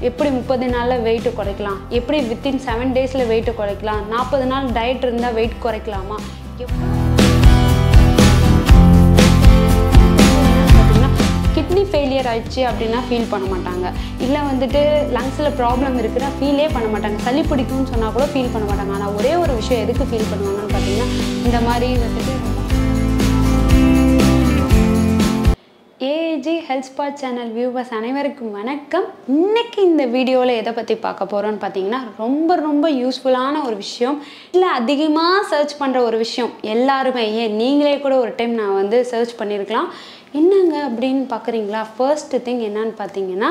எப்படி முப்பது நாளில் வெயிட்டு குறைக்கலாம் எப்படி வித்தின் செவன் டேஸில் வெயிட்டு குறைக்கலாம் நாற்பது நாள் டயட் இருந்தால் வெயிட் குறைக்கலாமா எவ்வளோ கிட்னி ஃபெயிலியர் ஆயிடுச்சு அப்படின்னா ஃபீல் பண்ண மாட்டாங்க இல்லை வந்துட்டு லங்ஸில் ப்ராப்ளம் இருக்குன்னா ஃபீலே பண்ண மாட்டாங்க சளி பிடிக்கும்னு சொன்னால் கூட ஃபீல் பண்ண மாட்டாங்க ஆனால் ஒரே ஒரு விஷயம் எதுக்கு ஃபீல் பண்ணுவாங்கன்னு பார்த்தீங்கன்னா இந்த மாதிரி வந்துட்டு AG health spot channel viewers அனைவருக்கும் வணக்கம் இன்னைக்கு இந்த வீடியோவில் எதை பற்றி பார்க்க போகிறோன்னு பார்த்தீங்கன்னா ரொம்ப ரொம்ப யூஸ்ஃபுல்லான ஒரு விஷயம் இல்லை அதிகமாக சர்ச் பண்ணுற ஒரு விஷயம் எல்லாருமே ஏன் நீங்களே கூட ஒரு டைம் நான் வந்து சர்ச் பண்ணியிருக்கலாம் என்னங்க அப்படின்னு பார்க்குறீங்களா ஃபர்ஸ்ட் திங் என்னன்னு பார்த்தீங்கன்னா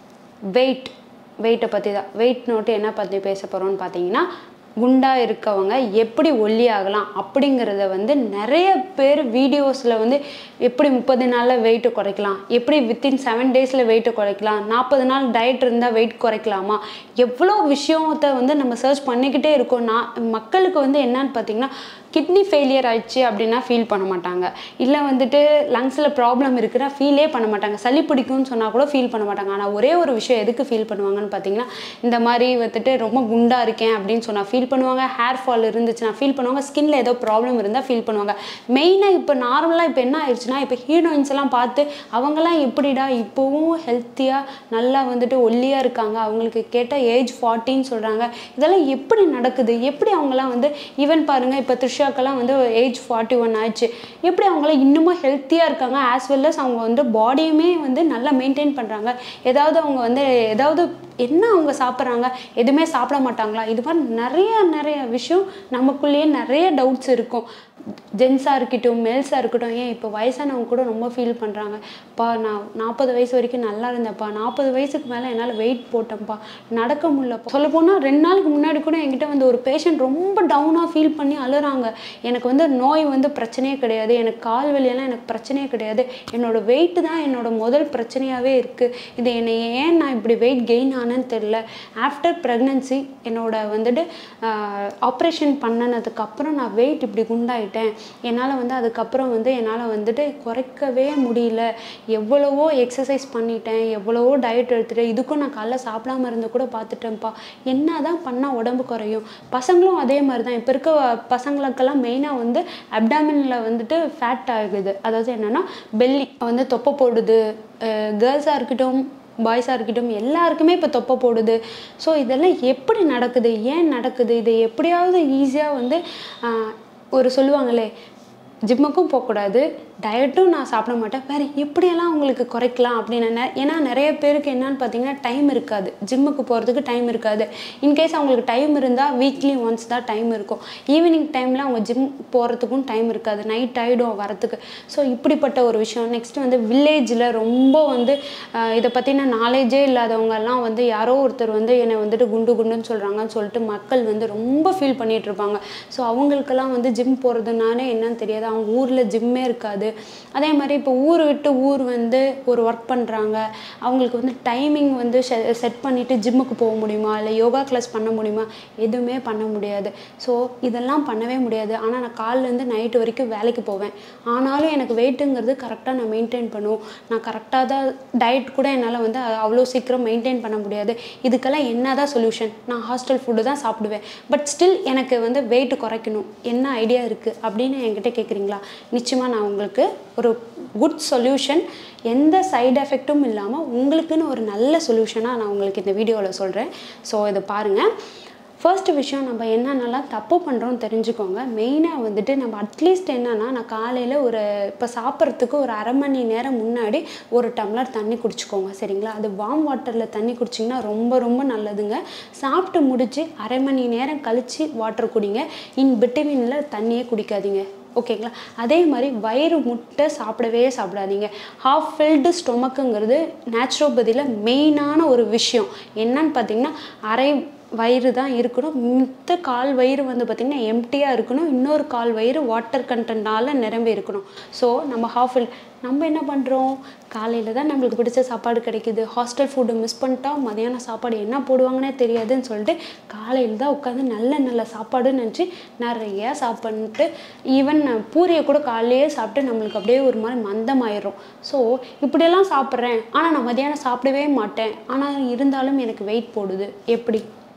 வெயிட் வெயிட்டை பற்றி தான் வெயிட் நோட்டு என்ன பற்றி பேச போகிறோம்னு பார்த்தீங்கன்னா குண்டாக இருக்கவங்க எப்படி ஒல்லி ஆகலாம் அப்படிங்கிறத வந்து நிறைய பேர் வீடியோஸில் வந்து எப்படி முப்பது நாளில் வெயிட்டு குறைக்கலாம் எப்படி வித்தின் செவன் டேஸில் வெயிட்டு குறைக்கலாம் நாற்பது நாள் டயட் இருந்தால் வெயிட் குறைக்கலாமா எவ்வளோ விஷயத்தை வந்து நம்ம சர்ச் பண்ணிக்கிட்டே இருக்கோம் நான் மக்களுக்கு வந்து என்னன்னு பார்த்தீங்கன்னா கிட்னி ஃபெயிலியர் ஆயிடுச்சு அப்படின்னா ஃபீல் பண்ண மாட்டாங்க இல்லை வந்துட்டு லங்ஸில் ப்ராப்ளம் இருக்குன்னா ஃபீலே பண்ண மாட்டாங்க சளி பிடிக்கும்னு சொன்னால் கூட ஃபீல் பண்ண மாட்டாங்க ஆனால் ஒரே ஒரு விஷயம் எதுக்கு ஃபீல் பண்ணுவாங்கன்னு பார்த்தீங்கன்னா இந்த மாதிரி வந்துட்டு ரொம்ப குண்டாக இருக்கேன் அப்படின்னு சொன்னால் ஃபீல் பண்ணுவாங்க ஹேர் ஃபால் இருந்துச்சுன்னா ஃபீல் பண்ணுவாங்க ஸ்கின்ல ஏதோ ப்ராப்ளம் இருந்தால் ஃபீல் பண்ணுவாங்க மெயினாக இப்போ நார்மலாக இப்போ என்ன ஆயிடுச்சுன்னா இப்போ ஹீரோயின்ஸ் எல்லாம் பார்த்து அவங்கெல்லாம் எப்படிடா இப்போவும் ஹெல்த்தியாக நல்லா வந்துட்டு ஒல்லியாக இருக்காங்க அவங்களுக்கு கேட்டால் ஏஜ் ஃபார்ட்டின்னு சொல்கிறாங்க இதெல்லாம் எப்படி நடக்குது எப்படி அவங்களாம் வந்து ஈவன் பாருங்கள் இப்போ த்ரிஷாக்கெல்லாம் வந்து ஏஜ் ஃபார்ட்டி ஒன் ஆயிடுச்சு எப்படி அவங்களாம் இன்னமும் ஹெல்த்தியாக இருக்காங்க ஆஸ் வெல் அஸ் அவங்க வந்து பாடியுமே வந்து நல்லா மெயின்டைன் பண்ணுறாங்க ஏதாவது அவங்க வந்து ஏதாவது என்ன அவங்க சாப்பிட்றாங்க எதுவுமே சாப்பிட மாட்டாங்களா இது மாதிரி நிறைய நிறைய விஷயம் நமக்குள்ளேயே நிறைய டவுட்ஸ் இருக்கும் ஜென்ஸாக இருக்கட்டும் மேல்ஸாக இருக்கட்டும் ஏன் இப்போ வயசானவங்க கூட ரொம்ப ஃபீல் பண்ணுறாங்க பா நான் நாற்பது வயசு வரைக்கும் நல்லா இருந்தேன்ப்பா நாற்பது வயசுக்கு மேலே என்னால் வெயிட் போட்டேன்ப்பா நடக்க முடியலப்பா சொல்ல போனால் ரெண்டு நாளுக்கு முன்னாடி கூட என்கிட்ட வந்து ஒரு பேஷண்ட் ரொம்ப டவுனாக ஃபீல் பண்ணி அழுறாங்க எனக்கு வந்து நோய் வந்து பிரச்சனையே கிடையாது எனக்கு கால் வலியெல்லாம் எனக்கு பிரச்சனையே கிடையாது என்னோட வெயிட் தான் என்னோட முதல் பிரச்சனையாகவே இருக்குது இது என்னை ஏன் நான் இப்படி வெயிட் கெயின் ஆனேன்னு தெரில ஆஃப்டர் ப்ரெக்னன்சி என்னோட வந்துட்டு ஆப்ரேஷன் பண்ணினதுக்கப்புறம் நான் வெயிட் இப்படி குண்டாயிட்டேன் என்னால் வந்து அதுக்கப்புறம் வந்து என்னால் வந்துட்டு குறைக்கவே முடியல எவ்வளவோ எக்ஸசைஸ் பண்ணிட்டேன் எவ்வளவோ டயட் எடுத்துட்டேன் இதுக்கும் நான் காலைல சாப்பிடாம இருந்து கூட பார்த்துட்டேன்ப்பா என்ன தான் பண்ணால் உடம்பு குறையும் பசங்களும் அதே மாதிரி தான் இப்போ இருக்க பசங்களுக்கெல்லாம் மெயினாக வந்து அப்டாமினில் வந்துட்டு ஃபேட் ஆகுது அதாவது என்னென்னா பெல்லி வந்து தொப்பை போடுது கேர்ள்ஸாக இருக்கட்டும் பாய்ஸாக இருக்கட்டும் எல்லாருக்குமே இப்போ தொப்பை போடுது ஸோ இதெல்லாம் எப்படி நடக்குது ஏன் நடக்குது இதை எப்படியாவது ஈஸியாக வந்து ஒரு சொல்லுவாங்களே ஜிம்முக்கும் போகக்கூடாது டயட்டும் நான் சாப்பிட மாட்டேன் வேறு எப்படியெல்லாம் உங்களுக்கு குறைக்கலாம் அப்படின்னு நெ- ஏன்னா நிறைய பேருக்கு என்னன்னு பார்த்தீங்கன்னா டைம் இருக்காது ஜிம்முக்கு போகிறதுக்கு டைம் இருக்காது இன்கேஸ் அவங்களுக்கு டைம் இருந்தால் வீக்லி ஒன்ஸ் தான் டைம் இருக்கும் ஈவினிங் டைமில் அவங்க ஜிம் போகிறதுக்கும் டைம் இருக்காது நைட் ஆகிடும் வரத்துக்கு ஸோ இப்படிப்பட்ட ஒரு விஷயம் நெக்ஸ்ட் வந்து வில்லேஜில் ரொம்ப வந்து ஆஹ், இதை பற்றின நாலேஜே இல்லாதவங்க எல்லாம் வந்து யாரோ ஒருத்தர் வந்து என்னை வந்துட்டு குண்டு குண்டுன்னு சொல்கிறாங்கன்னு சொல்லிட்டு மக்கள் வந்து ரொம்ப ஃபீல் பண்ணிட்டு இருப்பாங்க ஸோ அவங்களுக்கெல்லாம் வந்து ஜிம் போகிறதுனாலே என்னன்னு தெரியாது அவங்க ஊரில் ஜிம்மே இருக்காது அதே மாதிரி இப்போ ஊர் விட்டு ஊர் வந்து ஒரு ஒர்க் பண்ணுறாங்க அவங்களுக்கு வந்து டைமிங் வந்து செட் பண்ணிவிட்டு ஜிம்முக்கு போக முடியுமா இல்லை யோகா கிளாஸ் பண்ண முடியுமா எதுவுமே பண்ண முடியாது ஸோ இதெல்லாம் பண்ணவே முடியாது ஆனால் நான் காலிலேருந்து நைட்டு வரைக்கும் வேலைக்கு போவேன் ஆனாலும் எனக்கு வெயிட்டுங்கிறது கரெக்டாக நான் மெயின்டைன் பண்ணுவோம் நான் கரெக்டாக தான் டயட் கூட என்னால் வந்து அ- அவ்வளோ சீக்கிரம் மெயின்டைன் பண்ண முடியாது இதுக்கெல்லாம் என்ன தான் சொல்யூஷன் நான் ஹாஸ்டல் ஃபுட்டு தான் சாப்பிடுவேன் பட் ஸ்டில் எனக்கு வந்து வெயிட் குறைக்கணும் என்ன ஐடியா இருக்குது அப்படின்னு என்கிட்ட கேட்குறீங்களா நிச்சயமாக நான் உங்களுக்கு ஒரு குட் சொல்யூஷன் எந்த சைடு எஃபெக்ட்டும் இல்லாமல் உங்களுக்குன்னு ஒரு நல்ல சொல்யூஷனாக நான் உங்களுக்கு இந்த வீடியோவில் சொல்கிறேன் ஸோ இதை பாருங்கள் ஃபர்ஸ்ட் விஷயம் நம்ம என்னென்னலாம் தப்பு பண்ணுறோம் தெரிஞ்சுக்கோங்க மெயினாக வந்துட்டு நம்ம அட்லீஸ்ட் என்னன்னா நான் காலையில் ஒரு இப்போ சாப்பிட்றதுக்கு ஒரு அரை மணி நேரம் முன்னாடி ஒரு டம்ளர் தண்ணி குடிச்சுக்கோங்க சரிங்களா அது வார்ம் வாட்டரில் தண்ணி குடிச்சிங்கன்னா ரொம்ப ரொம்ப நல்லதுங்க சாப்பிட்டு முடிச்சு அரை மணி நேரம் கழித்து வாட்டர் குடிங்க இன் பிட்டமினில் தண்ணியே குடிக்காதீங்க ஓகேங்களா அதே மாதிரி வயிறு முட்டை சாப்பிடவே சாப்பிடாதீங்க ஹாஃப் ஃபில்டு ஸ்டொமக்குங்கிறது நேச்சுரோபதியில் மெயினான ஒரு விஷயம் என்னன்னு பார்த்தீங்கன்னா அரை வயிறு தான் இருக்கணும் மித்த கால் வயிறு வந்து பார்த்திங்கன்னா எம்டியாக இருக்கணும் இன்னொரு கால் வயிறு வாட்டர் கண்டென்ட்னால நிரம்பி இருக்கணும் ஸோ நம்ம ஹாஃப் நம்ம என்ன பண்ணுறோம் காலையில் தான் நம்மளுக்கு பிடிச்ச சாப்பாடு கிடைக்குது ஹாஸ்டல் ஃபுட்டு மிஸ் பண்ணிட்டா மதியானம் சாப்பாடு என்ன போடுவாங்கன்னே தெரியாதுன்னு சொல்லிட்டு காலையில் தான் உட்காந்து நல்ல நல்ல சாப்பாடுன்னு நினச்சி நிறைய சாப்பிட்டு ஈவன் பூரியை கூட காலையே சாப்பிட்டு நம்மளுக்கு அப்படியே ஒரு மாதிரி மந்தமாயிடும் ஸோ இப்படியெல்லாம் சாப்பிட்றேன் ஆனால் நான் மதியானம் சாப்பிடவே மாட்டேன் ஆனால் இருந்தாலும் எனக்கு வெயிட் போடுது எப்படி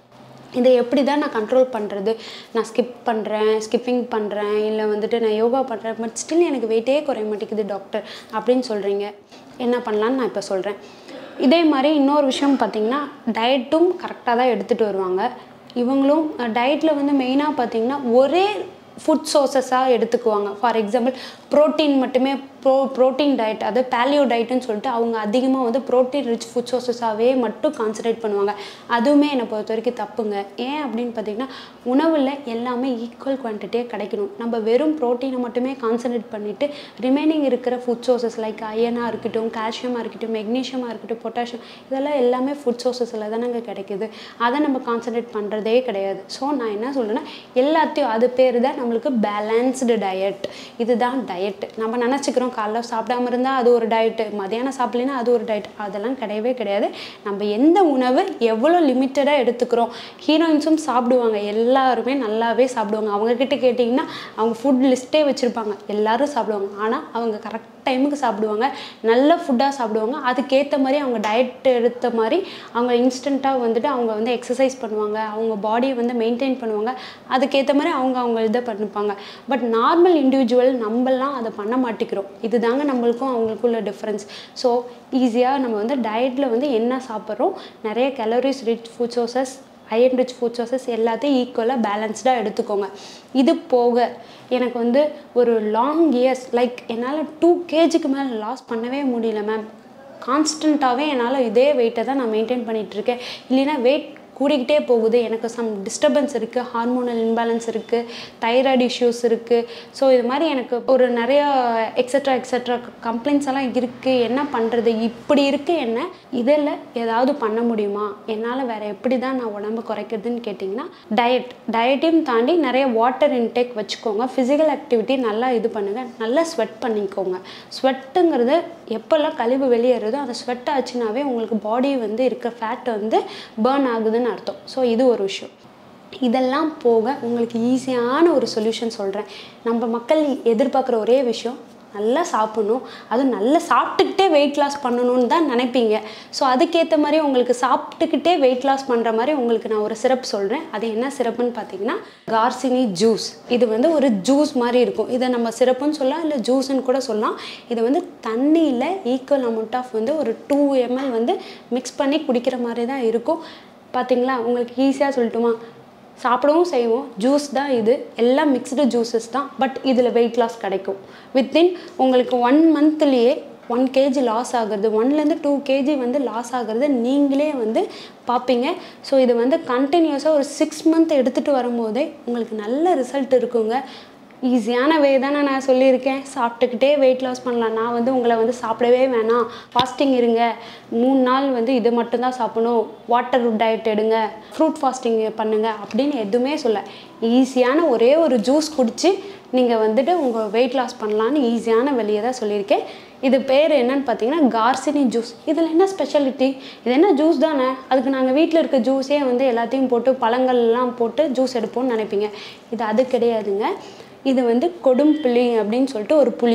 இதை எப்படி தான் நான் கண்ட்ரோல் பண்ணுறது நான் ஸ்கிப் பண்ணுறேன் ஸ்கிப்பிங் பண்ணுறேன் இல்லை வந்துட்டு நான் யோகா பண்ணுறேன் பட் ஸ்டில் எனக்கு வெயிட்டே குறைய மாட்டேங்குது டாக்டர் அப்படின்னு சொல்கிறீங்க என்ன பண்ணலான்னு நான் இப்போ சொல்கிறேன் இதே மாதிரி இன்னொரு விஷயம் பார்த்தீங்கன்னா டயட்டும் கரெக்டாக தான் எடுத்துகிட்டு வருவாங்க இவங்களும் டயட்டில் வந்து மெயினாக பார்த்தீங்கன்னா ஒரே ஃபுட் சோர்சஸாக எடுத்துக்குவாங்க ஃபார் எக்ஸாம்பிள் ப்ரோட்டீன் மட்டுமே ப்ரோ ப்ரோட்டீன் டயட் அது பேலியோ டயட்னு சொல்லிட்டு அவங்க அதிகமாக வந்து ப்ரோட்டீன் ரிச் ஃபுட் சோர்சஸாகவே மட்டும் கான்சன்ட்ரேட் பண்ணுவாங்க அதுவுமே என்னை பொறுத்த வரைக்கும் தப்புங்க ஏன் அப்படின்னு பார்த்தீங்கன்னா உணவில் எல்லாமே ஈக்குவல் குவான்டிட்டியாக கிடைக்கணும் நம்ம வெறும் ப்ரோட்டீனை மட்டுமே கான்சன்ட்ரேட் பண்ணிவிட்டு ரிமைனிங் இருக்கிற ஃபுட் சோர்சஸ் லைக் அயனாக இருக்கட்டும் கால்சியமாக இருக்கட்டும் மெக்னீஷியமாக இருக்கட்டும் பொட்டாசியம் இதெல்லாம் எல்லாமே ஃபுட் சோர்சஸில் தானங்க கிடைக்குது அதை நம்ம கான்சன்ட்ரேட் பண்ணுறதே கிடையாது ஸோ நான் என்ன சொல்கிறேன்னா எல்லாத்தையும் அது பேர் தான் நம்மளுக்கு பேலன்ஸ்டு டயட் இதுதான் டயட் நம்ம நினச்சிக்கிறோம் காலைல சாப்பிடாம இருந்தால் அது ஒரு டயட்டு மதியானம் சாப்பிட்லனா அது ஒரு டயட் அதெல்லாம் கிடையவே கிடையாது நம்ம எந்த உணவு எவ்வளோ லிமிட்டடாக எடுத்துக்கிறோம் ஹீரோயின்ஸும் சாப்பிடுவாங்க எல்லாருமே நல்லாவே சாப்பிடுவாங்க அவங்கக்கிட்ட கேட்டிங்கன்னா அவங்க ஃபுட் லிஸ்ட்டே வச்சுருப்பாங்க எல்லாரும் சாப்பிடுவாங்க ஆனால் அவங்க கரெக்ட் டைமுக்கு சாப்பிடுவாங்க நல்ல ஃபுட்டாக சாப்பிடுவாங்க அதுக்கேற்ற மாதிரி அவங்க டயட் எடுத்த மாதிரி அவங்க இன்ஸ்டண்ட்டாக வந்துட்டு அவங்க வந்து எக்ஸசைஸ் பண்ணுவாங்க அவங்க பாடியை வந்து மெயின்டைன் பண்ணுவாங்க அதுக்கேற்ற மாதிரி அவங்க அவங்க இதை பண்ணிப்பாங்க பட் நார்மல் இண்டிவிஜுவல் நம்மலாம் அதை பண்ண மாட்டேங்கிறோம் இதுதாங்க நம்மளுக்கும் அவங்களுக்குள்ள டிஃப்ரென்ஸ் ஸோ ஈஸியாக நம்ம வந்து டயட்டில் வந்து என்ன சாப்பிட்றோம் நிறைய calories rich food sources iron rich food sources எல்லாத்தையும் ஈக்குவலாக பேலன்ஸ்டாக எடுத்துக்கோங்க இது போக எனக்கு வந்து ஒரு லாங் இயர்ஸ் லைக் என்னால் டூ கேஜிக்கு மேலே லாஸ் பண்ணவே முடியல மேம் கான்ஸ்டண்ட்டாகவே என்னால் இதே வெயிட்டை தான் நான் மெயின்டைன் பண்ணிகிட்ருக்கேன் இல்லைன்னா வெயிட் கூடிக்கிட்டே போகுது எனக்கு சம் டிஸ்டர்பன்ஸ் இருக்குது ஹார்மோனல் இன்பேலன்ஸ் இருக்குது தைராய்டு இஷ்யூஸ் இருக்குது ஸோ இது மாதிரி எனக்கு ஒரு நிறைய எக்ஸட்ரா எக்ஸட்ரா கம்ப்ளைண்ட்ஸ் எல்லாம் இருக்குது என்ன பண்ணுறது இப்படி இருக்குது என்ன இதில் ஏதாவது பண்ண முடியுமா என்னால் வேறு எப்படி தான் நான் உடம்பு குறைக்கிறதுன்னு கேட்டிங்கன்னா டயட் டயட்டையும் தாண்டி நிறைய வாட்டர் இன்டேக் வச்சுக்கோங்க ஃபிசிக்கல் ஆக்டிவிட்டி நல்லா இது பண்ணுங்கள் நல்லா ஸ்வெட் பண்ணிக்கோங்க ஸ்வெட்டுங்கிறது எப்போல்லாம் கழிவு வெளியேறுதோ அந்த ஸ்வெட் ஆச்சுனாவே உங்களுக்கு பாடி வந்து இருக்க ஃபேட் வந்து பேர்ன் ஆகுதுன்னு அர்த்தம் ஸோ இது ஒரு விஷயம் இதெல்லாம் போக உங்களுக்கு ஈஸியான ஒரு சொல்யூஷன் சொல்கிறேன் நம்ம மக்கள் எதிர்பார்க்குற ஒரே விஷயம் நல்லா சாப்பிடணும் அதுவும் நல்லா சாப்பிட்டுக்கிட்டே வெயிட் லாஸ் பண்ணணும்னு தான் நினைப்பீங்க ஸோ அதுக்கேற்ற மாதிரி உங்களுக்கு சாப்பிட்டுக்கிட்டே வெயிட் லாஸ் பண்ணுற மாதிரி உங்களுக்கு நான் ஒரு சிரப் சொல்கிறேன் அது என்ன சிரப்புன்னு பார்த்தீங்கன்னா கார்சினி ஜூஸ் இது வந்து ஒரு ஜூஸ் மாதிரி இருக்கும் இதை நம்ம சிரப்புன்னு சொல்லலாம் இல்லை ஜூஸ்ன்னு கூட சொல்லலாம் இதை வந்து தண்ணியில் ஈக்குவல் அமௌண்ட் ஆஃப் வந்து ஒரு டூ எம்எல் வந்து மிக்ஸ் பண்ணி குடிக்கிற மாதிரி தான் இருக்கும் பார்த்தீங்களா உங்களுக்கு ஈஸியாக சொல்லட்டுமா சாப்பிடவும் செய்வோம் ஜூஸ் தான் இது எல்லாம் மிக்ஸ்டு ஜூஸஸ் தான் பட் இதில் வெயிட் லாஸ் கிடைக்கும் வித்தின் உங்களுக்கு ஒன் மந்த்லேயே ஒன் கேஜி லாஸ் ஆகுறது ஒன்லேருந்து டூ கேஜி வந்து லாஸ் ஆகுறது நீங்களே வந்து பார்ப்பீங்க ஸோ இது வந்து கண்டினியூஸாக ஒரு சிக்ஸ் மந்த் எடுத்துகிட்டு வரும்போதே உங்களுக்கு நல்ல ரிசல்ட் இருக்குங்க ஈஸியான வே தானே நான் சொல்லியிருக்கேன் சாப்பிட்டுக்கிட்டே வெயிட் லாஸ் பண்ணலாம் நான் வந்து உங்களை வந்து சாப்பிடவே வேணாம் ஃபாஸ்டிங் இருங்க மூணு நாள் வந்து இது மட்டும்தான் சாப்பிடணும் வாட்டர் டயட் எடுங்க ஃப்ரூட் ஃபாஸ்டிங் பண்ணுங்க அப்படின்னு எதுவுமே சொல்ல ஈஸியான ஒரே ஒரு ஜூஸ் குடித்து நீங்கள் வந்துட்டு உங்கள் வெயிட் லாஸ் பண்ணலான்னு ஈஸியான வழியை தான் சொல்லியிருக்கேன் இது பேர் என்னன்னு பார்த்தீங்கன்னா கார்சினி ஜூஸ் இதில் என்ன ஸ்பெஷாலிட்டி இது என்ன ஜூஸ் தானே அதுக்கு நாங்கள் வீட்டில் இருக்க ஜூஸே வந்து எல்லாத்தையும் போட்டு பழங்கள்லாம் போட்டு ஜூஸ் எடுப்போம்னு நினைப்பீங்க இது அது கிடையாதுங்க இது வந்து கொடும்புளி அப்படின்னு சொல்லிட்டு ஒரு புளி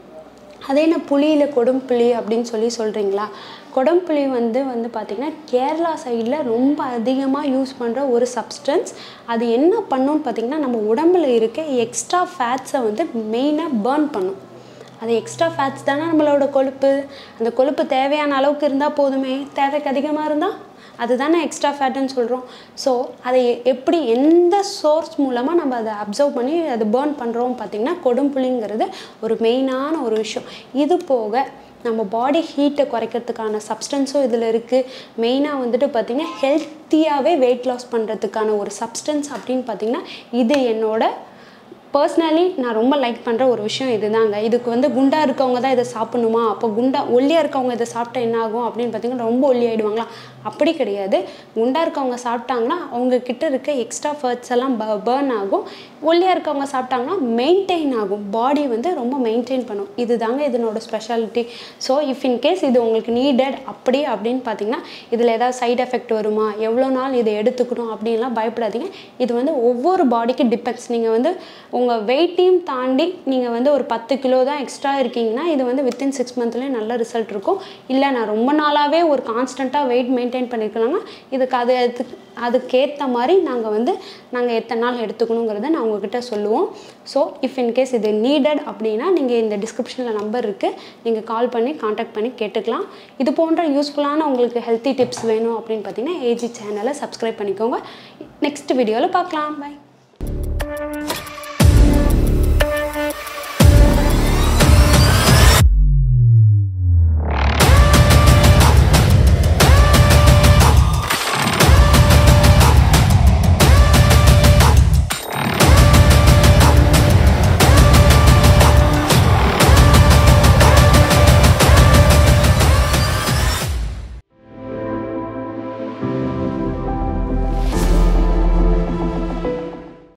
அது என்ன புளியில் கொடும்புளி அப்படின்னு சொல்லி சொல்கிறீங்களா கொடம்புளி வந்து வந்து பார்த்திங்கன்னா கேரளா சைடில் ரொம்ப அதிகமாக யூஸ் பண்ணுற ஒரு சப்ஸ்டன்ஸ் அது என்ன பண்ணுன்னு பார்த்திங்கன்னா நம்ம உடம்புல இருக்க எக்ஸ்ட்ரா ஃபேட்ஸை வந்து மெயினாக பேர்ன் பண்ணும் அது எக்ஸ்ட்ரா ஃபேட்ஸ் தானே நம்மளோட கொழுப்பு அந்த கொழுப்பு தேவையான அளவுக்கு இருந்தால் போதுமே தேவைக்கு அதிகமாக இருந்தால் அதுதானே எக்ஸ்ட்ரா ஃபேட்டுன்னு சொல்கிறோம் ஸோ அதை எப்படி எந்த சோர்ஸ் மூலமாக நம்ம அதை அப்சர்வ் பண்ணி அதை பேர்ன் பண்ணுறோம் பார்த்திங்கன்னா கொடும்புளிங்கிறது ஒரு மெயினான ஒரு விஷயம் இது போக நம்ம பாடி ஹீட்டை குறைக்கிறதுக்கான சப்ஸ்டன்ஸும் இதில் இருக்குது மெயினாக வந்துட்டு பார்த்திங்கன்னா ஹெல்த்தியாகவே வெயிட் லாஸ் பண்ணுறதுக்கான ஒரு சப்ஸ்டன்ஸ் அப்படின்னு பார்த்திங்கன்னா இது என்னோட பர்சனலி நான் ரொம்ப லைக் பண்ணுற ஒரு விஷயம் இதுதாங்க இதுக்கு வந்து குண்டா இருக்கவங்க தான் இதை சாப்பிடணுமா அப்போ குண்டா ஒல்லியாக இருக்கவங்க இதை சாப்பிட்டா என்ன ஆகும் அப்படின்னு பார்த்தீங்கன்னா ரொம்ப ஒல்லி ஆயிடுவாங்களா அப்படி கிடையாது குண்டாக இருக்கவங்க சாப்பிட்டாங்கன்னா அவங்க கிட்ட இருக்க எக்ஸ்ட்ரா ஃபர்ட்ஸ் எல்லாம் பேர்ன் ஆகும் ஒல்லியாக இருக்கவங்க சாப்பிட்டாங்கன்னா மெயின்டைன் ஆகும் பாடி வந்து ரொம்ப மெயின்டைன் பண்ணும் இதுதாங்க இதனோட speciality so if in case இது உங்களுக்கு நீடட் அப்படி அப்படின்னு பார்த்தீங்கன்னா இதில் ஏதாவது சைடு எஃபெக்ட் வருமா எவ்வளோ நாள் இதை எடுத்துக்கணும் அப்படின்லாம் பயப்படாதீங்க இது வந்து ஒவ்வொரு பாடிக்கு டிபெண்ட்ஸ் நீங்கள் வந்து உங்கள் வெயிட்டையும் தாண்டி நீங்கள் வந்து ஒரு பத்து கிலோ தான் எக்ஸ்ட்ரா இருக்கீங்கன்னா இது வந்து வித்தின் சிக்ஸ் மந்த்லேயே நல்ல ரிசல்ட் இருக்கும் இல்லை நான் ரொம்ப நாளாகவே ஒரு கான்ஸ்டண்ட்டாக வெயிட் மெயின்டைன் பண்ணியிருக்கலாம்னா இதுக்கு அது அதுக்கு அதுக்கேற்ற மாதிரி நாங்கள் வந்து நாங்கள் எத்தனை நாள் எடுத்துக்கணுங்கிறத நான் உங்ககிட்ட சொல்லுவோம் ஸோ இஃப் இன்கேஸ் இது நீடட் அப்படின்னா நீங்கள் இந்த டிஸ்கிரிப்ஷனில் நம்பர் இருக்குது நீங்கள் கால் பண்ணி காண்டாக்ட் பண்ணி கேட்டுக்கலாம் இது போன்ற யூஸ்ஃபுல்லான உங்களுக்கு ஹெல்த்தி டிப்ஸ் வேணும் அப்படின்னு பார்த்தீங்கன்னா ஏஜி சேனலை சப்ஸ்கிரைப் பண்ணிக்கோங்க நெக்ஸ்ட் வீடியோவில் பார்க்கலாம் பை